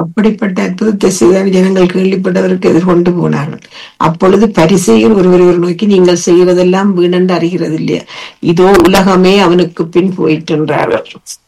அப்படிப்பட்ட அற்புதத்தை செய்தார் ஜனங்கள் கேள்விப்பட்டவருக்கு எதிர்கொண்டு போனார்கள் அப்பொழுது பரிசெயர் ஒருவர் ஒரு நோக்கி நீங்கள் செய்வதெல்லாம் வீணென்று அறிகிறது இல்லையா இதோ உலகமே அவனுக்கு பின் போயிட்டென்றார்கள்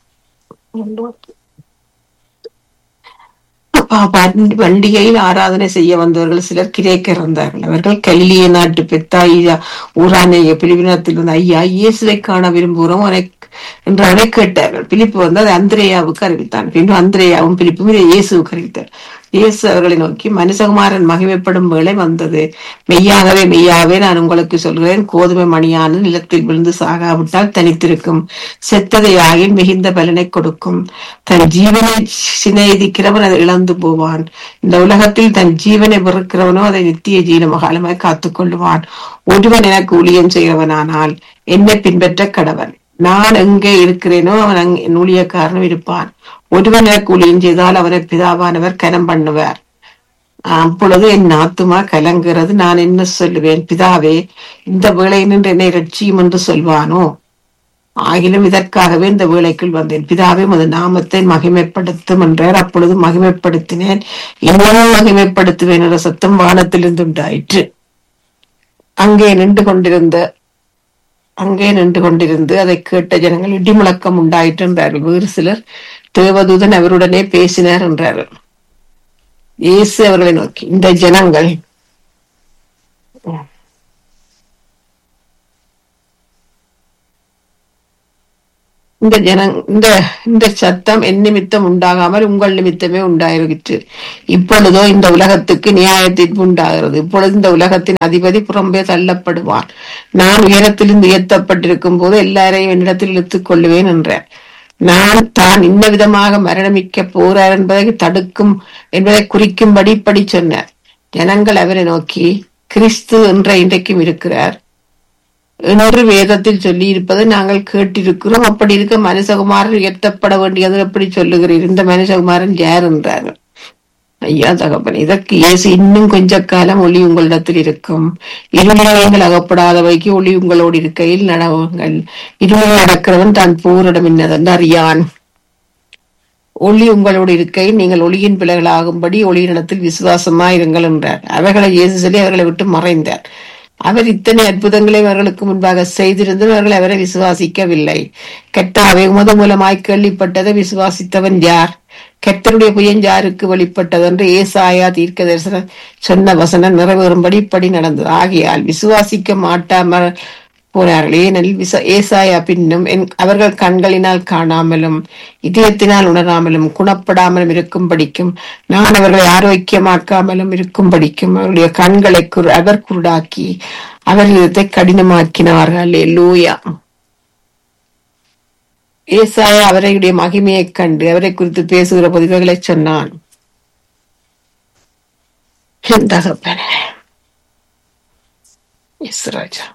ப- பண்டி- பண்டிகையில் ஆராதனை செய்ய வந்தவர்கள் சிலர் கிரேக்கர் இருந்தார்கள் அவர்கள் கலிலிய நாட்டு பெத்தாயியா ஊரானைய பிலிபினத்தில் இருந்த ஐயா இயேசுவை காண விரும்புகிறோம் உனக்கு என்று அவரை கேட்டார்கள் பிலிப்பு வந்து அதை அந்திரேயாவுக்கு அறிவித்தான் பின்பு அந்திரேயாவும் பிலிப்பும் இதை இயேசுவுக்கு அறிவித்தார் இயேசு அவர்களை நோக்கி மனுஷகுமாரன் மகிமைப்படும் வேளை வந்தது மெய்யாகவே மெய்யாகவே நான் உங்களுக்கு சொல்கிறேன் கோதுமை மணியான நிலத்தில் விழுந்து சாகாவிட்டால் தனித்திருக்கும் செத்ததை ஆகில் மிகுந்த பலனை கொடுக்கும் தன் ஜீவனை சிநேகிக்கிறவன் அதை இழந்து போவான் இந்த உலகத்தில் தன் ஜீவனை வெறுக்கிறவனோ அதை நித்திய ஜீவன மகாலமாய் காத்துக் கொள்ளுவான் ஒருவன் எனக்கு ஊழியம் செய்கிறவனானால் என்னை பின்பற்ற கடவன் நான் எங்கே இருக்கிறேனோ அவன் அங்கே என் ஊழியக்காரனும் இருப்பான் ஒருவன் எனக்கு ஊழியம் செய்தால் அவனை பிதாவானவர் கனம் பண்ணுவார் அப்பொழுது என் ஆத்துமா கலங்குகிறது நான் என்ன சொல்லுவேன் பிதாவே இந்த வேளை நின்று என்னை ரட்சியும் என்று சொல்வானோ ஆகிலும் இதற்காகவே இந்த வேலைக்குள் வந்தேன் பிதாவே உமது நாமத்தை மகிமைப்படுத்தும் என்றார் அப்பொழுது மகிமைப்படுத்தினேன் இன்னும் மகிமைப்படுத்துவேன் என்ற சத்தம் வானத்திலிருந்து உண்டாயிற்று அங்கே நின்று கொண்டிருந்த அங்கே நின்று கொண்டிருந்து அதை கேட்ட ஜனங்கள் இடிமுழக்கம் உண்டாயிற்று என்றார்கள் வேறு சிலர் தேவதூதன் அவருடனே பேசினார் என்றார்கள் இயேசு அவர்களை நோக்கி இந்த ஜனங்கள் இந்த ஜன இந்த இந்த சத்தம் என் நிமித்தம் உண்டாகாமல் உங்கள் நிமித்தமே உண்டாயிருக்கிறது இப்பொழுதோ இந்த உலகத்துக்கு நியாய தீர்ப்பு உண்டாகிறது இப்பொழுது இந்த உலகத்தின் அதிபதி புறம்பே தள்ளப்படுவான் நான் உயரத்திலிருந்து உயர்த்தப்பட்டிருக்கும் போது எல்லாரையும் என்னிடத்தில் இழுத்துக் கொள்ளுவேன் என்றார் நான் தான் இன்ன விதமாக மரணமிக்க போறார் என்பதை தடுக்கும் என்பதை குறிக்கும்படி இப்படி சொன்னார் ஜனங்கள் அவரை நோக்கி கிறிஸ்து என்ற இன்றைக்கும் இருக்கிறார் என்று வேதத்தில் சொல்லி இருப்பதை நாங்கள் கேட்டிருக்கிறோம் அப்படி இருக்க மனுஷகுமாரன் உயர்த்தப்பட வேண்டியது எப்படி சொல்லுகிறீர் இந்த மனுஷகுமாரன் யார் என்றார்கள் ஐயா தகப்பன் இதற்கு இயேசு இன்னும் கொஞ்ச காலம் ஒளி உங்களிடத்தில் இருக்கும் இருமலங்கள் அகப்படாதவைக்கு ஒளி உங்களோடு இருக்கையில் நடவுங்கள் இருமலை நடக்கிறவன் தான் போரிடம் என்னதென்று அறியான் ஒளி உங்களோடு இருக்கையில் நீங்கள் ஒளியின் பிள்ளைகளாகும்படி ஒளியினிடத்தில் விசுவாசமாயிருங்கள் என்றார் அவர்களை இயேசு சொல்லி அவர்களை விட்டு மறைந்தார் அவர் இத்தனை அற்புதங்களை அவர்களுக்கு முன்பாக செய்திருந்தும் அவர்கள் அவரை விசுவாசிக்கவில்லை கெட்டாவை உமது மூலமாய் கேள்விப்பட்டதை விசுவாசித்தவன் யார் கெத்தருடைய புயன் யாருக்கு வெளிப்பட்டது என்று ஏசாயா தீர்க்க தரிசனம் சொன்ன வசனம் நிறைவேறும்படி இப்படி நடந்தது ஆகையால் விசுவாசிக்க மாட்டாமல் போனார்கள் ஏனெனில் விச ஏசாயா பின்னும் என் அவர்கள் கண்களினால் காணாமலும் இதயத்தினால் உணராமலும் குணப்படாமலும் இருக்கும்படிக்கும் நான் அவர்களை ஆரோக்கியமாக்காமலும் இருக்கும்படிக்கும் அவருடைய கண்களை குரு அவர் குருடாக்கி அவர் இதத்தை கடினமாக்கினார்கள் லூயா ஏசாயா அவரையுடைய மகிமையைக் கண்டு அவரை குறித்து பேசுகிற பதிவுகளை சொன்னான் என் தகப்பனே எஸ் ராஜா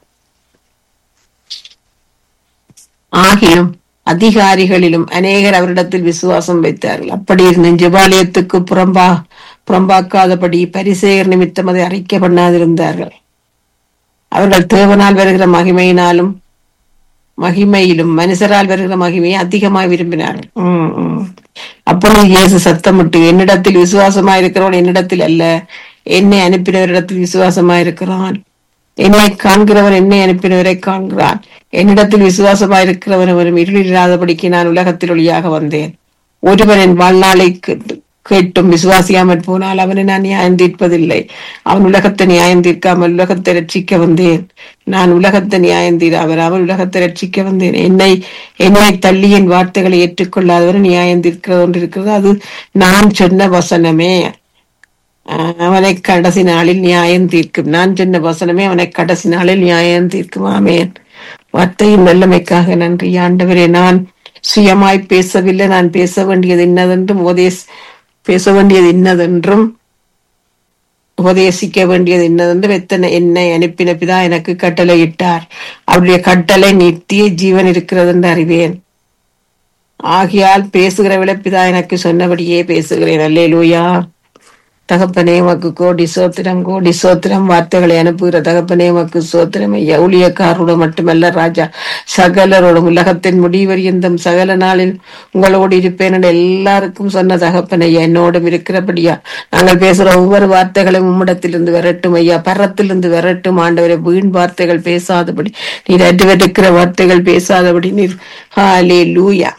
ஆகிலும் அதிகாரிகளிலும் அநேகர் அவரிடத்தில் விசுவாசம் வைத்தார்கள் அப்படி இருந்த ஜெபாலயத்துக்கு புறம்பா புறம்பாக்காதபடி பரிசேயர் நிமித்தம் அதை அறிக்கை பண்ணாதிருந்தார்கள் அவர்கள் தேவனால் வருகிற மகிமையினாலும் மகிமையிலும் மனுஷரால் வருகிற மகிமையை அதிகமாக விரும்பினார்கள் உம் உம். அப்பொழுது இயேசு சத்தமிட்டு என்னிடத்தில் விசுவாசமா இருக்கிறவன் என்னிடத்தில் அல்ல என்னை அனுப்பினவரிடத்தில் விசுவாசமா இருக்கிறான் என்னை காண்கிறவன் என்னை அனுப்பினவரை காண்கிறான் என்னிடத்தில் விசுவாசமா இருக்கிறவன் அவரும் இருளில்லாதபடிக்கு நான் உலகத்தில் ஒளியாக வந்தேன் ஒருவன் என் வாழ்நாளை கேட்டு- கேட்டும் விசுவாசியாமற் போனால் அவனை நான் நியாயம் தீர்ப்பதில்லை அவன் உலகத்தை நியாயம் தீர்க்காமல் உலகத்தை ரட்சிக்க வந்தேன் நான் உலகத்தை நியாயம் தீராமல் உலகத்தை ரட்சிக்க வந்தேன் என்னை என்னை தள்ளி என் வார்த்தைகளை ஏற்றுக்கொள்ளாதவன் நியாயம் தீர்க்கிறது ஒன்று இருக்கிறது அது நான் சொன்ன வசனமே ஆஹ் அவனை கடைசி நாளில் நியாயம் தீர்க்கும் நான் சொன்ன வசனமே அவனை கடைசி நாளில் நியாயம் தீர்க்கும் ஆமேன் வார்த்தையின் வல்லமைக்காக நன்றி ஆண்டவரே நான் சுயமாய் பேசவில்லை நான் பேச வேண்டியது இன்னதென்றும் உபதேஸ் பேச வேண்டியது இன்னதென்றும் உபதேசிக்க வேண்டியது என்னதென்று எத்தனை என்னை அனுப்பின பிதா எனக்கு கட்டளையிட்டார் அவருடைய கட்டளை நித்திய ஜீவன் இருக்கிறது என்று அறிவேன் ஆகையால் பேசுகிற பிதா எனக்கு சொன்னபடியே பேசுகிறேன் அல்லேலூயா தகப்பனே உமக்கு கோடி சோத்திரம் கோடி சோத்திரம் வார்த்தைகளை அனுப்புகிற தகப்பனே உமக்கு சோத்திரம் ஐயா ஊழியக்காரோடு மட்டுமல்ல ராஜா சகலரோடும் உலகத்தின் முடிவரியந்தம் சகல நாளில் உங்களோடு இருப்பேன் என்று எல்லாருக்கும் சொன்ன தகப்பன் ஐயா என்னோடும் இருக்கிறபடியா நாங்கள் பேசுற ஒவ்வொரு வார்த்தைகளும் உம்மிடத்திலிருந்து வரட்டும் ஐயா பரத்திலிருந்து வரட்டும் ஆண்டவரை வீண் வார்த்தைகள் பேசாதபடி நீர் அற்றுவருக்கிற வார்த்தைகள் பேசாதபடி நீர் ஹாலே லூயா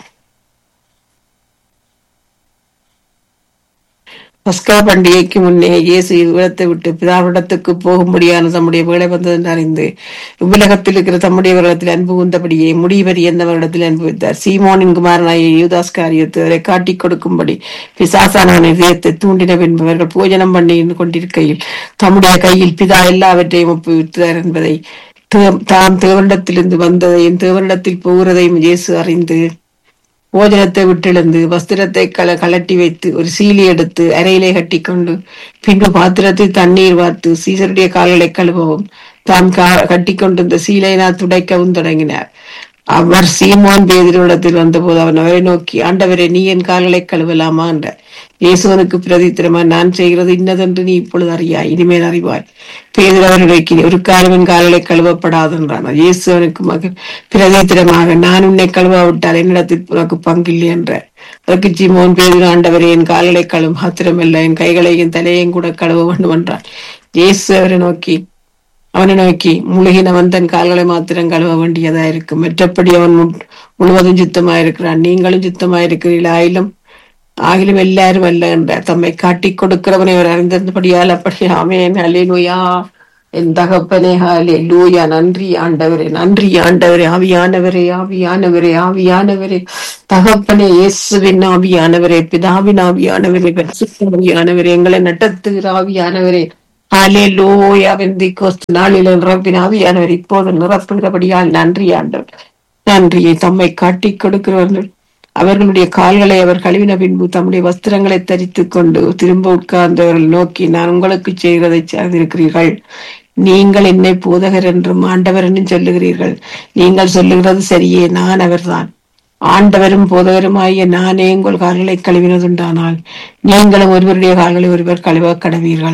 பஸ்கா பண்டிகைக்கு முன்னே இயேசு இவ்விடத்தை விட்டு பிதாவிடத்துக்கு போகும்படியான தம்முடைய வேலை வந்தது என்று அறிந்து இவ்வுலகத்தில் இருக்கிற தம்முடைய வருடத்தில் அன்பு கூந்தபடியே முடிவரி எந்த வருடத்தில் அன்பு வைத்தார் சீமோனின் குமாரனாய யூதாஸ் காரியத்தை அவரை காட்டிக் கொடுக்கும்படி பிசாசானவனை இதயத்தை தூண்டின பின்பு அவர்கள் பூஜனம் பண்ணி கொண்டிருக்கையில் தம்முடைய கையில் பிதா எல்லாவற்றையும் ஒப்புவித்தார் என்பதை தே- தாம் தேவனிடத்திலிருந்து வந்ததையும் தேவனிடத்தில் போகிறதையும் இயேசு அறிந்து போஜனத்தை விட்டெழுந்து வஸ்திரத்தை கல கலட்டி வைத்து ஒரு சீலி எடுத்து அறையிலே கட்டிக்கொண்டு பின்பு பாத்திரத்தில் தண்ணீர் வார்த்து சீசருடைய கால்களை கழுவவும் தாம் கா- கட்டிக்கொண்டிருந்த சீலையினால் துடைக்கவும் தொடங்கினார் அவர் சீமோன் பேதிரிடத்தில் வந்தபோது அவன் அவரை நோக்கி ஆண்டவரே நீ என் கால்களை கழுவலாமா என்றார் இயேசுவனுக்கு பிரதித்திரமா நான் செய்கிறது இன்னதென்று நீ இப்பொழுது அறியாய் இனிமேல் அறிவாய் பேதர் அவரை நோக்கி ஒரு காலம் என் கால்களை கழுவப்படாது என்றான் இயேசு அவனுக்கு மகன் பிரதித்திரமாக நான் உன்னை கழுவாவிட்டால் என்னிடத்தில் உனக்கு பங்கில்லை என்றார் அதற்கு சீமோன் பேதுரு ஆண்டவரே என் கால்களை கழுவும் மாத்திரமல்ல என் கைகளையும் தலையையும் கூட கழுவ வேண்டும் என்றான் இயேசு அவரை நோக்கி அவனை நோக்கி முழுகினவன் தன் கால்களை மாத்திரம் கழுவ வேண்டியதா இருக்கும் மற்றபடி அவன் மு- முழுவதும் சுத்தமாயிருக்கிறான் நீங்களும் சுத்தமாயிருக்கிறீர்கள் ஆயிலும் ஆகிலும் எல்லாரும் அல்ல என்றார் தம்மை காட்டிக் கொடுக்கிறவனை அவர் அறிந்திருந்தபடியால் அப்படி ஆமேன் ஹalleluya என் தகப்பனே ஹாலே லூயா நன்றி ஆண்டவரே நன்றி ஆண்டவரே ஆவியானவரே ஆவியானவரே ஆவியானவரே தகப்பனே இயேசுவின் ஆவியானவரே பிதாவின் ஆவியானவரே பரிசுத்த ஆவியானவரே எங்களை நடத்துகிற ஆவியானவரே ஹாலே லூயா வெந்தி கோஸ்து நாளில் நிரப்பின ஆவியானவர் இப்போது நிரப்புகிறபடியால் நன்றி ஆண்டவர் நன்றியை தம்மை காட்டிக் கொடுக்கிறவர்கள் அவர்களுடைய கால்களை அவர் கழுவின பின்பு தம்முடைய வஸ்திரங்களை தரித்துக் கொண்டு திரும்ப உட்கார்ந்தவர்கள் நோக்கி நான் உங்களுக்கு செய்கிறதை சார்ந்திருக்கிறீர்கள் நீங்கள் என்னை போதகர் என்றும் ஆண்டவர் என்றும் சொல்லுகிறீர்கள் நீங்கள் சொல்லுகிறது சரியே நான் அவர்தான் ஆண்டவரும் போதகருமாகிய நானே உங்கள் கால்களை கழுவினதுண்டானால் நீங்களும் ஒருவருடைய கால்களை ஒருவர் கழுவ கடவீர்கள்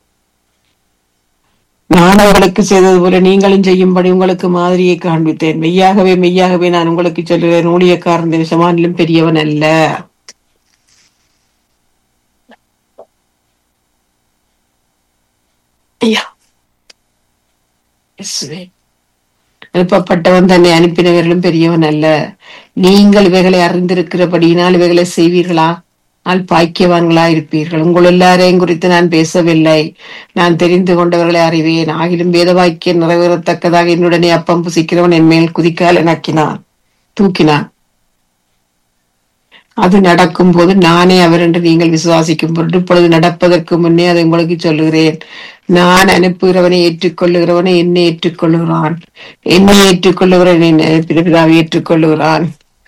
நான் உங்களுக்கு செய்தது போல நீங்களும் செய்யும்படி உங்களுக்கு மாதிரியை காண்பித்தேன் மெய்யாகவே மெய்யாகவே நான் உங்களுக்கு சொல்லுகிறேன் ஊழியக்காரன் விஷமானிலும் பெரியவன் அல்ல ஐயா இயேசுவே. அனுப்பப்பட்டவன் தன்னை அனுப்பினவர்களும் பெரியவன் அல்ல நீங்கள் இவைகளை அறிந்திருக்கிறபடியினால் இவைகளை செய்வீர்களா ஆனால் பாக்கியவான்களா இருப்பீர்கள் உங்கள் எல்லாரையும் குறித்து நான் பேசவில்லை நான் தெரிந்து கொண்டவர்களை அறிவேன் ஆகிலும் வேத வாக்கியம் நிறைவேறத்தக்கதாக என்னுடனே அப்பம் புசிக்கிறவன் என் மேல் குதிக்கால் எனக்கினான் தூக்கினான் அது நடக்கும் போது நானே அவர் என்று நீங்கள் விசுவாசிக்கும் பொருட்டு இப்பொழுது நடப்பதற்கு முன்னே அதை உங்களுக்கு சொல்லுகிறேன் நான் அனுப்புகிறவனை ஏற்றுக்கொள்ளுகிறவனை என்னை ஏற்றுக்கொள்ளுகிறான் என்னை ஏற்றுக்கொள்ளுகிறவன் என்னை அனுப்பின பிதாவை ஏற்றுக்கொள்ளுகிறான்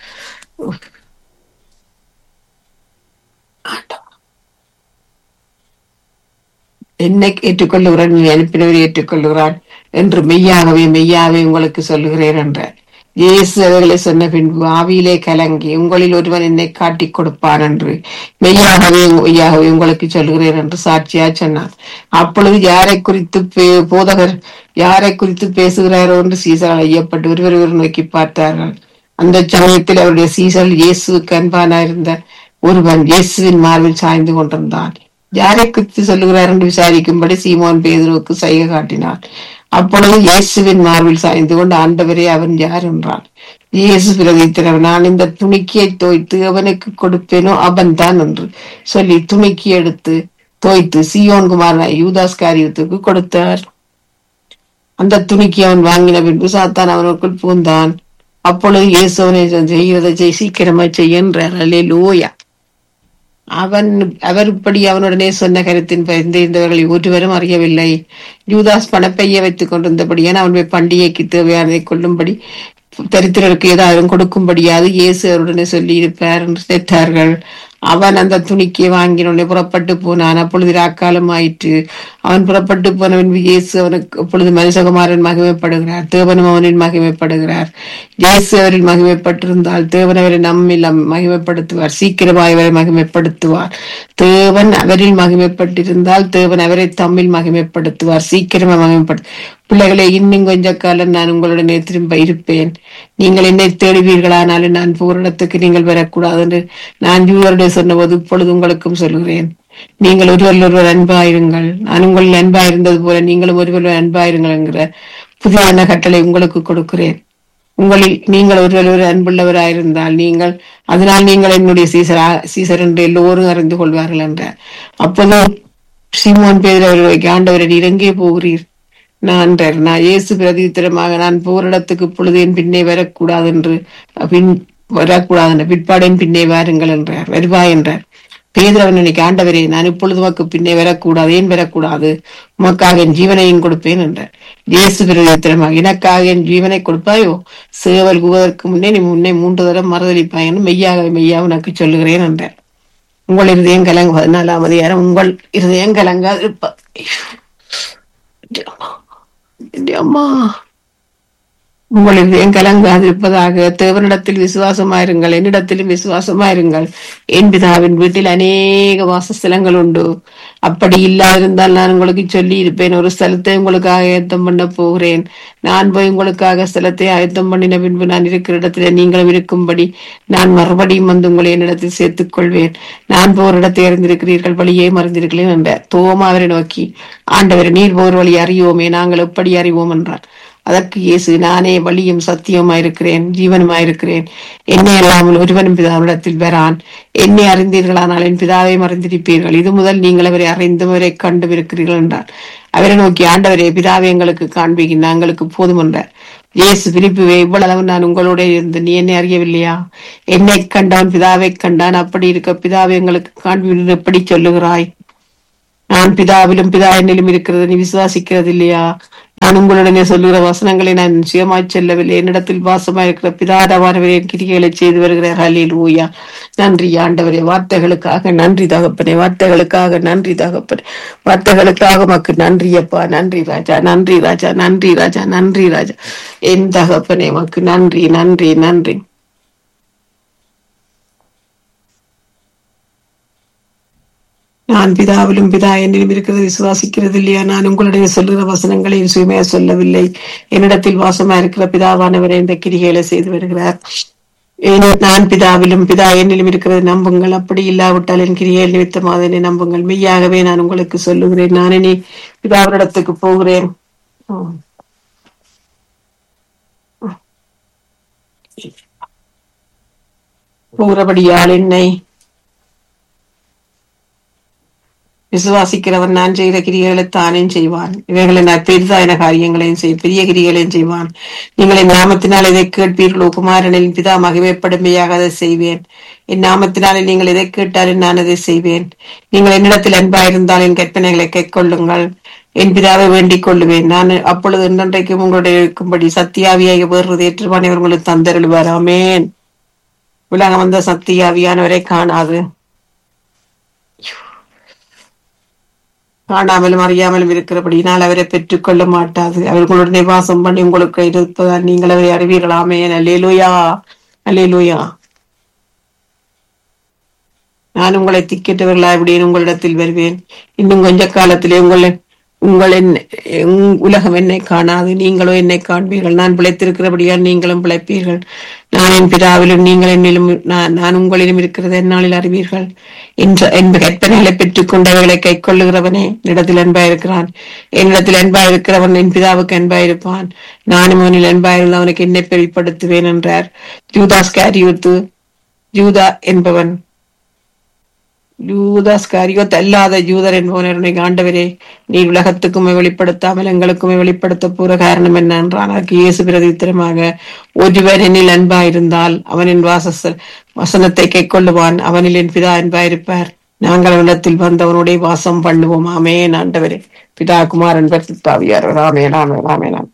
என்னை ஏற்றுக்கொள்ளுகிறான் நீ அனுப்பினவரை ஏற்றுக்கொள்ளுகிறான் என்று மெய்யாகவே மெய்யாகவே உங்களுக்கு சொல்லுகிறேன் என்ற இயேசு அவர்களை சொன்ன பின்பு ஆவியிலே கலங்கி உங்களில் ஒருவன் என்னை காட்டிக் கொடுப்பான் என்று மெய்யாகவே மெய்யாகவே உங்களுக்கு சொல்லுகிறேன் என்று சாட்சியா சொன்னார் அப்பொழுது யாரை குறித்து பே- போதகர் யாரை குறித்து பேசுகிறாரோ என்று சீசர்கள் ஐயப்பட்டு ஒருவர் ஒருவர் நோக்கி பார்த்தார்கள் அந்த சமயத்தில் அவருடைய சீசல் இயேசுவுக்கு அன்பானா இருந்த ஒருவன் இயேசுவின் மார்பில் சாய்ந்து கொண்டிருந்தான் யாரை குறித்து சொல்லுகிறார் என்று விசாரிக்கும்படி சீமோன் பேதுருவுக்கு சைகை காட்டினார் அப்பொழுது இயேசுவின் மார்பில் சாய்ந்து கொண்டு ஆண்டவரே அவன் யார் என்றான் இயேசு பிரதித்திரவன் நான் இந்த துணிக்கியை தோய்த்து அவனுக்கு கொடுப்பேனோ அவன் தான் என்று சொல்லி துணிக்கி எடுத்து தோய்த்து சீயோன் குமாரன் யூதாஸ் காரியத்துக்கு கொடுத்தார் அந்த துணிக்கு அவன் வாங்கின பின்பு சாத்தான் அவனுக்குள் பூந்தான் அப்பொழுது இயேசு அவனை செய்கிறதை செய் சீக்கிரமாய் செய்ய என்றார் அல்லேலூயா அவன் அவர் இப்படி அவனுடனே சொன்ன கருத்தின் பயந்திருந்தவர்களை ஒருவரும் அறியவில்லை யூதாஸ் பணப்பையை வைத்துக் கொண்டிருந்தபடியான அவன் போய் பண்டிகைக்கு தேவையானதை கொள்ளும்படி தரித்திரருக்கு ஏதாவது கொடுக்கும்படியாது இயேசு அவருடனே சொல்லி இருப்பார் என்று நினைத்தார்கள் அவன் அந்த துணிக்கை வாங்கினோடனே புறப்பட்டு போனான் அப்பொழுது ராக்காலம் ஆயிற்று அவன் புறப்பட்டு போனவன் இயேசு அவனுக்கு அப்பொழுது மனுஷகுமாரன் மகிமைப்படுகிறார் தேவனும் அவனில் மகிமைப்படுகிறார் இயேசு அவரில் மகிமைப்பட்டிருந்தால் தேவன் அவரை நம்மில் மகிமைப்படுத்துவார் சீக்கிரமாய் அவரை மகிமைப்படுத்துவார் தேவன் அவரில் மகிமைப்பட்டிருந்தால் தேவன் அவரை தம்மில் மகிமைப்படுத்துவார் சீக்கிரமா மகிமைப்படு பிள்ளைகளை இன்னும் கொஞ்ச காலம் நான் உங்களுடனே திரும்ப இருப்பேன் நீங்கள் என்னை தேடுவீர்களானாலும் நான் போகிற இடத்துக்கு நீங்கள் வரக்கூடாது என்று நான் யூவருடைய சொன்னபோது இப்பொழுது உங்களுக்கும் சொல்கிறேன் நீங்கள் ஒருவர் ஒருவர் அன்பாயிருங்கள் நான் உங்களில் அன்பாயிருந்தது போல நீங்களும் ஒருவர் அன்பாயிருங்கள் என்கிற புதியான கட்டளை உங்களுக்கு கொடுக்கிறேன் உங்களில் நீங்கள் ஒருவர் ஒரு அன்புள்ளவராயிருந்தால் நீங்கள் அதனால் நீங்கள் என்னுடைய சீசரா சீசர் என்று எல்லோரும் அறிந்து கொள்வார்கள் என்றார் அப்போது சீமோன் பேர் அவர்களுக்கு ஆண்டவரடி இறங்கே போகிறீர் நான் என்றார். நான் இயேசு பிரதித்திரமாக நான் போரிடத்துக்கு இப்பொழுது என் பின்னே வரக்கூடாது என்று பின் வரக்கூடாது என்ற பிற்பாடின் பின்னே வாருங்கள் என்றார் வருவாய் என்றார் பேதரவன் இன்னைக்கு ஆண்டவரே நான் இப்பொழுது உமக்கு பின்னே வரக்கூடாது ஏன் வரக்கூடாது உமக்காக என் ஜீவனையும் கொடுப்பேன் என்றார் இயேசு பிரதித்திரமாக எனக்காக என் ஜீவனை கொடுப்பாயோ சேவல் கூவதற்கு முன்னே நீ முன்னே மூன்று தரம் மறுதளிப்பாய் என்று மெய்யாக மெய்யா உனக்கு சொல்லுகிறேன் என்றார் உங்கள் இருதயம் கலங்க பதினாலாம் அதிகாரம் உங்கள் இருதயம் கலங்காது இருப்ப அம்மா உங்கள் இதயம் கலங்காதிருப்பதாக தேவனிடத்தில் விசுவாசமாயிருங்கள் என்னிடத்திலும் விசுவாசமாயிருங்கள் என் பிதாவின் வீட்டில் அநேக வாசஸ்தலங்கள் உண்டு அப்படி இல்லாதிருந்தால் நான் உங்களுக்கு சொல்லி இருப்பேன் ஒரு ஸ்தலத்தை உங்களுக்காக ஆயத்தம் பண்ண போகிறேன் நான் போய் உங்களுக்காக ஸ்தலத்தை ஆயத்தம் பண்ணின பின்பு நான் இருக்கிற இடத்துல நீங்களும் இருக்கும்படி நான் மறுபடியும் வந்து உங்களை என்னிடத்தில் சேர்த்துக் கொள்வேன் நான் போர் இடத்தை அறிந்திருக்கிறீர்கள் வழியே மறந்திருக்கிறேன் என்றார் தோமா அவரை நோக்கி ஆண்டவர் நீர் போர் வழி அறியோமே நாங்கள் எப்படி அறிவோம் என்றார் அதற்கு இயேசு நானே வழியும் சத்தியமாயிருக்கிறேன் ஜீவனுமாயிருக்கிறேன் என்னை அல்லாமல் ஒருவனும் பிதாவிடத்தில் வரான் என்னை அறிந்தீர்களானால் என் பிதாவை மறந்திருப்பீர்கள் இது முதல் நீங்கள் அவரை அறிந்தவரை கண்டும் இருக்கிறீர்கள் என்றார் அவரை நோக்கி ஆண்டவரே பிதாவை எங்களுக்கு காண்பிக்க நாங்களுக்கு போதும் என்றார் இயேசு பிலிப்புவே இவ்வளவு நான் உங்களோட இருந்து நீ என்னை அறியவில்லையா என்னை கண்டான் பிதாவை கண்டான் அப்படி இருக்க பிதாவை எங்களுக்கு காண்பி எப்படி சொல்லுகிறாய் நான் பிதாவிலும் பிதா என்னிலும் இருக்கிறது நீ விசுவாசிக்கிறது இல்லையா நான் உங்களுடனே சொல்லுகிற வசனங்களை நான் நிச்சயமாய் செல்லவில்லை என்னிடத்தில் வாசமாய் இருக்கிற பிதாடவானவரே என் கிரிகைகளை செய்து வருகிறார் ஹலில் ஊயா நன்றி ஆண்டவரே வார்த்தைகளுக்காக நன்றி தகப்பனே வார்த்தைகளுக்காக நன்றி தகப்பனே வார்த்தைகளுக்காக மக்கு நன்றி அப்பா நன்றி ராஜா நன்றி ராஜா நன்றி ராஜா நன்றி ராஜா என் தகப்பனே மக்கு நன்றி நன்றி நன்றி நான் பிதாவிலும் பிதா என்னிலும் இருக்கிறது விசுவாசிக்கிறது இல்லையா நான் உங்களுடைய சொல்லுகிற வசனங்களை சுயமே சொல்லவில்லை என்னிடத்தில் வாசமா இருக்கிற பிதாவானவரை இந்த கிரிகைகளை செய்து வருகிறார் ஏனெனில் நான் பிதாவிலும் பிதா என்னிலும் இருக்கிறது நம்புங்கள் அப்படி இல்லாவிட்டால் என் கிரியை நிமித்தமாக என்னை நம்புங்கள் மெய்யாகவே நான் உங்களுக்கு சொல்லுகிறேன் நான் இனி பிதாவினிடத்துக்கு போகிறேன் ஆம். போகிறபடியால் என்னை விசுவாசிக்கிறவன் நான் செய்கிற கிரிகளை தானே செய்வான் இவைகளை நான் பெரிதான காரியங்களையும் செய் பெரிய கிரிகளையும் செய்வான் நீங்கள் என் நாமத்தினால் எதை கேட்பீர்களோ குமாரனின் பிதா மகிமைப்படுமையாக அதை செய்வேன் என் நாமத்தினாலே நீங்கள் எதை கேட்டாலும் நான் அதை செய்வேன் நீங்கள் என்னிடத்தில் அன்பாயிருந்தால் என் கற்பனைகளை கைக்கொள்ளுங்கள் என் பிதாவை வேண்டிக் கொள்ளுவேன் நான் அப்பொழுது இன்றைக்கும் உங்களுடைய இருக்கும்படி சத்தியாவியாக வேறுவது ஏற்றுவானவர் உங்களுக்கு தந்தருள்வார் ஆமேன் உலகம் வந்த சத்தியாவியானவரை காணாது காணாமலும் அறியாமலும் இருக்கிறபடினால் அவரை பெற்றுக்கொள்ள மாட்டாது அவர்களுடனே வாசம் பண்ணி உங்களுக்கு இருப்பதால் நீங்கள் அவரை அறிவீர்களாமே அல்லேலூயா அல்லேலூயா நான் உங்களை திக்கிட்டவர்களா எப்படின்னு உங்களிடத்தில் வருவேன் இன்னும் கொஞ்ச காலத்திலே உங்களை உங்கள் என்ன உங்- உலகம் என்னை காணாது நீங்களோ என்னை காண்பீர்கள் நான் பிழைத்திருக்கிறபடியால் நீங்களும் பிழைப்பீர்கள் நான் என் பிதாவிலும் நீங்கள் என்னிலும் நான் நான் உங்களிலும் இருக்கிறது என்னாலில் அறிவீர்கள் என்ற என் கற்பனைகளை பெற்றுக் கொண்டவைகளை கை கொள்ளுகிறவனே என்னிடத்தில் அன்பாயிருக்கிறான் என்னிடத்தில் அன்பாயிருக்கிறவன் என் பிதாவுக்கு அன்பாயிருப்பான் நானும் அவனில் அன்பாயிருந்த அவனுக்கு என்னை வெளிப்படுத்துவேன் என்றார் யூதாஸ் காரியூத்து யூதா என்பவன் யூதாஸ் காரியோத் அல்லாத யூதர் என்பவனருடைய ஆண்டவரே நீ உலகத்துக்குமே வெளிப்படுத்தாமல் எங்களுக்குமே வெளிப்படுத்த போற காரணம் என்ன என்றான் அதற்கு இயேசு பிரதித்திரமாக ஒருவர் என்னில் அன்பாயிருந்தால் அவனின் வாச வசனத்தை கைக்கொள்ளுவான் அவனில் என் பிதா அன்பாயிருப்பார் நாங்கள் அவனிடத்தில் வந்தவனுடைய வாசம் பண்ணுவோம் ஆமேன் ஆண்டவரே பிதா குமாரன் பரிசுத்தாவியார் ராமேன் ராமேன் ராமேன்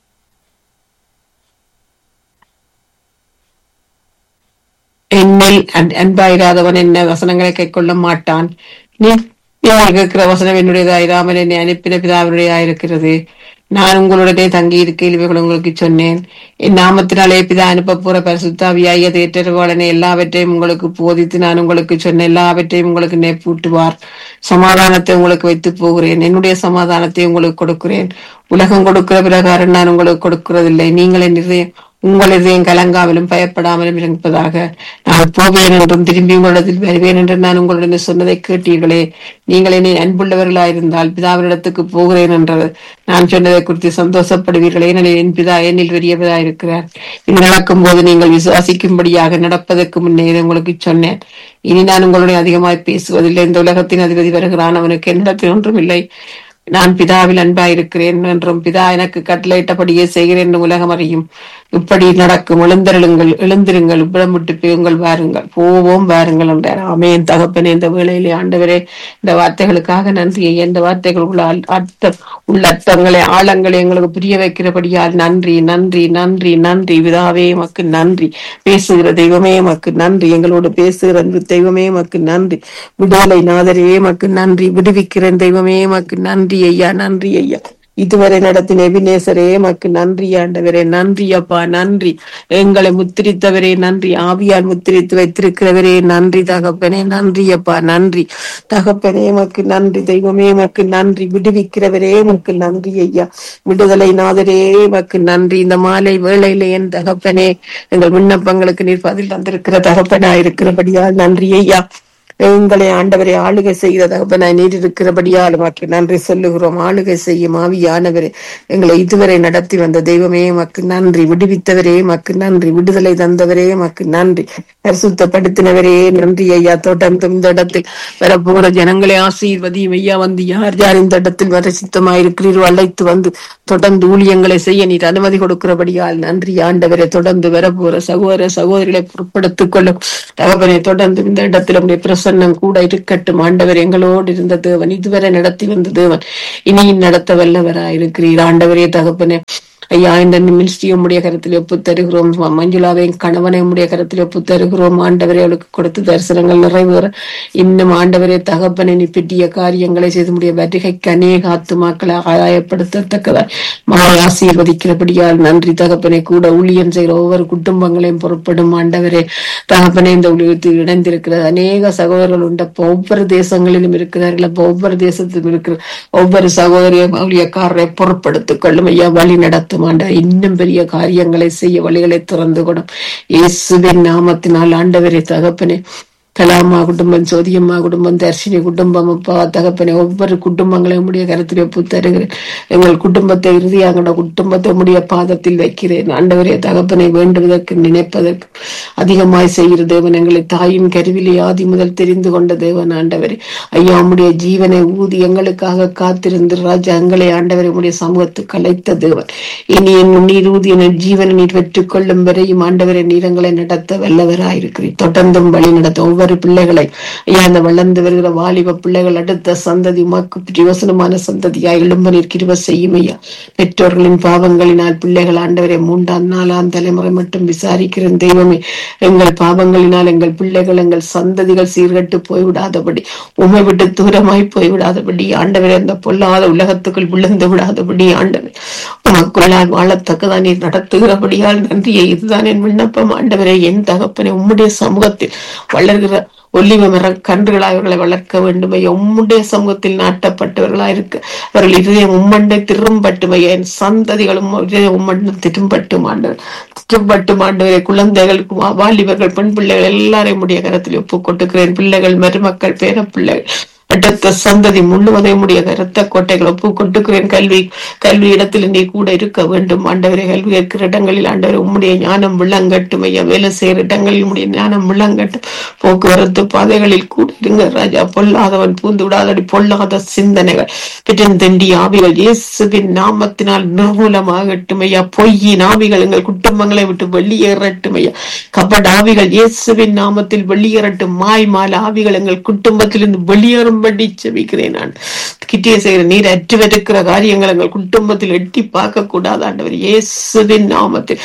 என்னில் அன்- அன்பாயிராதவன் என்ன வசனங்களை கைக்கொள்ள மாட்டான் நீ நீங்கள் கேட்கிற வசனம் என்னுடையதாயிராமல் என்னை அனுப்பின பிதாவினுடையதாயிருக்கிறது நான் உங்களுடனே தங்கி இருக்கையில் இவைகள் உங்களுக்கு சொன்னேன் என் நாமத்தினாலே பிதா அனுப்ப போற பரிசுத்தாவியாய தேற்றவாளனை எல்லாவற்றையும் உங்களுக்கு போதித்து நான் உங்களுக்கு சொன்ன எல்லாவற்றையும் உங்களுக்கு நினைப்பூட்டுவார் சமாதானத்தை உங்களுக்கு வைத்து போகிறேன் என்னுடைய சமாதானத்தை உங்களுக்கு கொடுக்கிறேன் உலகம் கொடுக்கிற பிரகாரம் நான் உங்களுக்கு கொடுக்கிறதில்லை நீங்கள் என் இதயம் உங்கள் இதயம் கலங்காமலும் பயப்படாமலும் இருப்பதாக நான் போவேன் என்றும் திரும்பி உங்களிடத்தில் வருவேன் என்று நான் உங்களுடன் சொன்னதை கேட்டீர்களே நீங்கள் என்னை அன்புள்ளவர்களாயிருந்தால் பிதாவினிடத்துக்கு போகிறேன் என்றது நான் சொன்னதை குறித்து சந்தோஷப்படுவீர்களே ஏனெனில் என் பிதா என்னில் பெரியவதா இருக்கிறார் இது நடக்கும் போது நீங்கள் விசுவாசிக்கும்படியாக நடப்பதற்கு முன்னே இதை உங்களுக்கு சொன்னேன் இனி நான் உங்களுடைய அதிகமாய் பேசுவதில்லை இந்த உலகத்தின் அதிபதி வருகிறான் அவனுக்கு என்னிடத்தில் ஒன்றும் இல்லை நான் பிதாவில் அன்பாயிருக்கிறேன் என்றும் பிதா எனக்கு கட்டளையிட்டபடியே செய்கிறேன் என்று உலகம் அறியும் இப்படி நடக்கும் எழுந்தருளுங்கள் எழுந்திருங்கள் உப்பிடம் விட்டு போயுங்கள் வாருங்கள் போவோம் வாருங்கள் என்றார் ஆமேன் தகப்பனே இந்த வேளையிலே ஆண்டவரே இந்த வார்த்தைகளுக்காக நன்றி ஐயா. இந்த வார்த்தைகள் உள்ள அல்- அர்த்தம் உள்ள அர்த்தங்களை ஆழங்களை எங்களுக்கு புரிய வைக்கிறபடியால் நன்றி நன்றி நன்றி நன்றி விதாவே மக்கு நன்றி பேசுகிற தெய்வமே மக்கு நன்றி எங்களோடு பேசுகிற அன்பு தெய்வமே மக்கு நன்றி விடுதலை நாதரே மக்கு நன்றி விடுவிக்கிற தெய்வமே மக்கு நன்றி ஐயா நன்றி ஐயா இதுவரை நடத்தின எபினேசரே மக்கு நன்றி ஆண்டவரே நன்றி அப்பா நன்றி எங்களை முத்திரித்தவரே நன்றி ஆவியால் முத்திரித்து வைத்திருக்கிறவரே நன்றி தகப்பனே நன்றி அப்பா நன்றி தகப்பனே மக்கு நன்றி தெய்வமே மக்கு நன்றி விடுவிக்கிறவரே மக்கு நன்றி ஐயா விடுதலை நாதரே மக்கு நன்றி இந்த மாலை வேளையிலே என் தகப்பனே எங்கள் விண்ணப்பங்களுக்கு நீர் பதில் தந்திருக்கிற தகப்பனா இருக்கிறபடியால் நன்றி ஐயா எங்களை ஆண்டவரை ஆளுகை செய்கிற தகப்பனாய் நீர் இருக்கிறபடியால் உமக்கு நன்றி சொல்லுகிறோம் ஆளுகை செய்யும் ஆவியானவரே எங்களை இதுவரை நடத்தி வந்த தெய்வமே மக்கு நன்றி விடுவித்தவரே மக்கு நன்றி விடுதலை தந்தவரே மக்கு நன்றி பரிசுத்தப்படுத்தினவரே நன்றி ஐயா தொடர்ந்து இந்த இடத்தில் வரப்போகிற ஜனங்களை ஆசீர்வதியும் ஐயா வந்து யார் யார் இந்த இடத்தில் வர சித்தமாயிருக்கிறீரோ அழைத்து வந்து தொடர்ந்து ஊழியங்களை செய்ய நீர் அனுமதி கொடுக்கிறபடியால் நன்றி ஆண்டவரை தொடர்ந்து வரப்போகிற சகோதர சகோதரிகளை பொறுப்படுத்திக் கொள்ளும் தகவனை தொடர்ந்து இந்த இடத்தில் உடைய பிரசன்னம் கூட இருக்கட்டும் ஆண்டவர் எங்களோடு இருந்த தேவன் இதுவரை நடத்தி வந்த தேவன் இனியும் நடத்த வல்லவராயிருக்கிறீர் ஆண்டவரே தகப்பனே ஐயா இந்த மினிஸ்ட்ரி உம்முடைய கருத்தில் ஒப்பு தருகிறோம் ம- மஞ்சுளாவை கணவனை உம்முடைய கருத்தில் ஒப்பு தருகிறோம் ஆண்டவரே அவளுக்கு கொடுத்த தரிசனங்கள் நிறைவேற இன்னும் ஆண்டவரே தகப்பனை நீ பிட்டிய காரியங்களை செய்து முடிய வருகைக்கு அநேக ஆத்துமாக்களை ஆதாயப்படுத்தத்தக்கதா மகளை ஆசீர்வதிக்கிறபடியால் நன்றி தகப்பனை கூட ஊழியம் செய்கிற ஒவ்வொரு குடும்பங்களையும் பொறுப்படும் ஆண்டவரே தகப்பனே இந்த ஊழியத்தில் இணைந்திருக்கிற அநேக சகோதரர்கள் உண்டு அப்ப ஒவ்வொரு தேசங்களிலும் இருக்கிறார்கள் அப்ப ஒவ்வொரு தேசத்திலும் இருக்கிற ஒவ்வொரு சகோதரியும் ஊழியக்காரரை பொறுப்படுத்திக் கொள்ளும் ஐயா வழி நடத்தும் ஆண்டவர் இன்னும் பெரிய காரியங்களை செய்ய வழிகளை திறந்து கொடும் இயேசுவின் நாமத்தினால் ஆண்டவரே தகப்பனே கலாமா குடும்பம் சோதியம்மா குடும்பம் தர்ஷினி குடும்பம் அப்பா தகப்பனே ஒவ்வொரு குடும்பங்களையும் உடைய கருத்தில் ஒப்பு தருகிறேன் எங்கள் குடும்பத்தை இறுதியாக குடும்பத்தை உடைய பாதத்தில் வைக்கிறேன் ஆண்டவரே தகப்பனை வேண்டுவதற்கு நினைப்பதற்கு அதிகமாய் செய்கிற தேவன் எங்களை தாயின் கருவிலே ஆதி முதல் தெரிந்து கொண்ட தேவன் ஆண்டவரே ஐயா உம்முடைய ஜீவனை ஊதி எங்களுக்காக காத்திருந்து ராஜா எங்களை ஆண்டவரை உடைய சமூகத்துக்கு அழைத்த தேவன் இனி என் நீர் ஊதி என் ஜீவனை நீர் பெற்றுக் கொள்ளும் வரையும் ஆண்டவரை நீரங்களை நடத்த வல்லவராயிருக்கிறீர் தொடர்ந்தும் வழி நடத்த ஒவ்வொரு பிள்ளைகளை ஐயா அந்த வளர்ந்து வருகிற வாலிப பிள்ளைகள் அடுத்த சந்ததி உமக்கு பிரயோசனமான சந்ததியா எழும்ப நீர் கிருப செய்யும் ஐயா பெற்றோர்களின் பாவங்களினால் பிள்ளைகள் ஆண்டவரை மூன்றாம் நாலாம் தலைமுறை மட்டும் விசாரிக்கிற தெய்வமே எங்கள் பாவங்களினால் எங்கள் பிள்ளைகள் எங்கள் சந்ததிகள் சீர்கட்டு போய்விடாதபடி உமை விட்டு தூரமாய் போய்விடாதபடி ஆண்டவரே அந்த பொல்லாத உலகத்துக்குள் விழுந்து விடாதபடி ஆண்டவர் உமக்குள்ளால் வாழத்தக்கதான் நீர் நடத்துகிறபடியால் நன்றியை இதுதான் என் விண்ணப்பம் ஆண்டவரே என் தகப்பனை உம்முடைய சமூகத்தில் வளர்கிற ஒல்லிவ மர கன்றுகளாய் அவர்களை வளர்க்க வேண்டும் ஐயா உம்முடைய சமூகத்தில் நாட்டப்பட்டவர்களாய் இருக்க அவர்கள் இதயம் உம்மண்டை திரும்பட்டும் ஐயா என் சந்ததிகளும் இதயம் உம்மண்டம் திரும்பட்டும் ஆண்டவர் திரும்பட்டும் ஆண்டவரை குழந்தைகளுக்கு வா- வாலிபர்கள் பெண் பிள்ளைகள் எல்லாரையும் உடைய கரத்தில் ஒப்புக் கொட்டுகிறேன் பிள்ளைகள் மருமக்கள் பேர பிள்ளைகள் அடுத்த சந்ததி முழுவதையும் உடைய இரத்த கோட்டைகள் ஒப்பு கொட்டுக்கிறேன் கல்வி கல்வி இடத்தில் நீ கூட இருக்க வேண்டும் ஆண்டவரை கல்வி இருக்கிற இடங்களில் ஆண்டவரை உம்முடைய ஞானம் விளங்கட்டும் ஐயா வேலை செய்யற இடங்களில் உம்முடைய ஞானம் விளங்கட்டும் போக்குவரத்து பாதைகளில் கூட இருங்க ராஜா பொல்லாதவன் பூந்து விடாதடி பொல்லாத சிந்தனைகள் பிறந்தண்டி ஆவிகள் இயேசுவின் நாமத்தினால் நிர்மூலமாகட்டும் ஐயா பொய்யின் ஆவிகள் எங்கள் குடும்பங்களை விட்டு வெளியேறட்டும் ஐயா கபட ஆவிகள் இயேசுவின் நாமத்தில் வெளியேறட்டும் மாய் மால ஆவிகள் எங்கள் குடும்பத்திலிருந்து வெளியேறும்படி செபிக்கிறேன் நான் கிட்டே செய்கிற நீர் அற்றுவருக்கிற காரியங்கள் எங்கள் குடும்பத்தில் எட்டி பார்க்க கூடாது ஆண்டவர் இயேசுவின் நாமத்தில்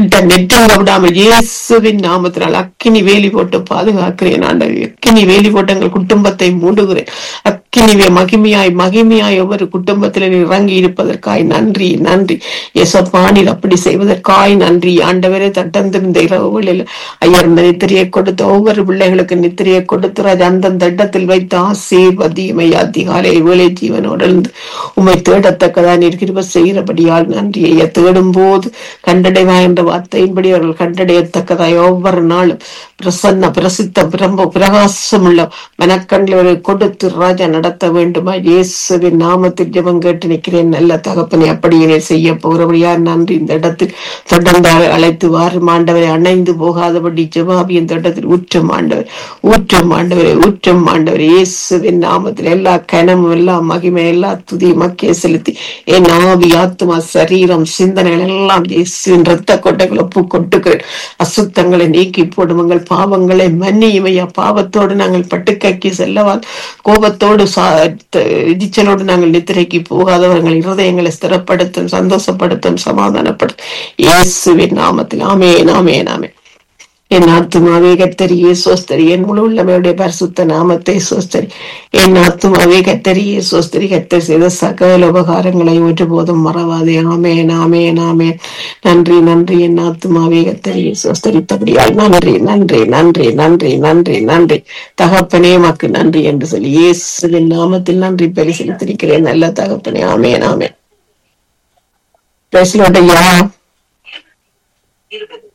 கிட்ட நெட்டாங்க விடாமல் இயேசுவின் நாமத்தினால் அக்கினி வேலி போட்டு பாதுகாக்கிறேன் ஆண்டவரே அக்கினி வேலி போட்டு எங்கள் குடும்பத்தை மூடுகிறேன் அக்கினி வே- மகிமையாய் மகிமையாய் ஒவ்வொரு குடும்பத்தில் நீர் இறங்கி இருப்பதற்காய் நன்றி நன்றி எசப்பானில் அப்படி செய்வதற்காய் நன்றி ஆண்டவரே தட்டந்திருந்த இரவுகளில் ஐயர் இந்த நித்திரையை கொடுத்த ஒவ்வொரு பிள்ளைகளுக்கு நித்திரையை கொடுத்து ராஜா அந்தந்த இடத்தில் வைத்து ஆசீர்வதியுமை அதிகாலை வேலை ஜீவனோடு இருந்து உம்மை தேடத்தக்கதா நீர் கிருப செய்கிறபடியால் நன்றி ஐயா தேடும் போது கண்டடைவா என்ற வார்த்தையின்படி அவர்கள் கண்டடையத்தக்கதாய் ஒவ்வொரு நாளும் பிரசன்ன பிரசித்த பிரம்ப பிரகாசமுள்ள மனக்கண்களை கொடுத்து ராஜா நடத்த வேண்டுமா இயேசுவின் நாமத்தில் ஜெபம் கேட்டு நிற்கிறேன் நல்ல தகப்பனை அப்படியே செய்ய போகிறபடியா நன்றி இந்த இடத்தில் தொடர்ந்து அழை- அழைத்து வாரும் ஆண்டவரை அணைந்து போகாதபடி ஜெபாபி இந்த இடத்தில் ஊற்றம் ஆண்டவர் ஊற்றம் ஆண்டவரை ஊற்றம் ஆண்டவர் இயேசுவின் நாமத்தில் எல்லா கனமும் எல்லா மகிமை எல்லா துதி மக்கிய செலுத்தி என் ஆவி ஆத்மா சரீரம் சிந்தனைகள் எல்லாம் இயேசுவின் ரத்த கொட்டைகள் ஒப்பு கொட்டுகிறேன் அசுத்தங்களை நீக்கி போடும் எங்கள் பாவங்களை மன்னியும் ஐயா பாவத்தோடு நாங்கள் பட்டுக்கைக்கு செல்லவா கோபத்தோடு சா- த- எரிச்சலோடு நாங்கள் நித்திரைக்கு போகாதவர்கள் இருதயங்களை ஸ்திரப்படுத்தும் சந்தோஷப்படுத்தும் சமாதானப்படுத்தும் இயேசுவின் நாமத்தில் ஆமேன் ஆமேன் ஆமேன் என் ஆத்துமாவே கத்தரியே சோஸ்தரி என் முழு உள்ளமையுடைய பரிசுத்த நாமத்தை சோஸ்தரி என் ஆத்துமாவே கத்தரியே சோஸ்தரி கத்தர் செய்த சகல உபகாரங்களை ஒருபோதும் மறவாதே ஆமேன் ஆமேன் ஆமேன் நன்றி நன்றி என் ஆத்துமாவே கத்தரியே சோஸ்தரித்தபடியால் நன்றி நன்றி நன்றி நன்றி நன்றி நன்றி தகப்பனே மக்கு நன்றி என்று சொல்லி இயேசுவின் நாமத்தில் நன்றி பலி செலுத்திருக்கிறேன் நல்ல தகப்பனே ஆமேன் ஆமேன் பேசலோட்டையா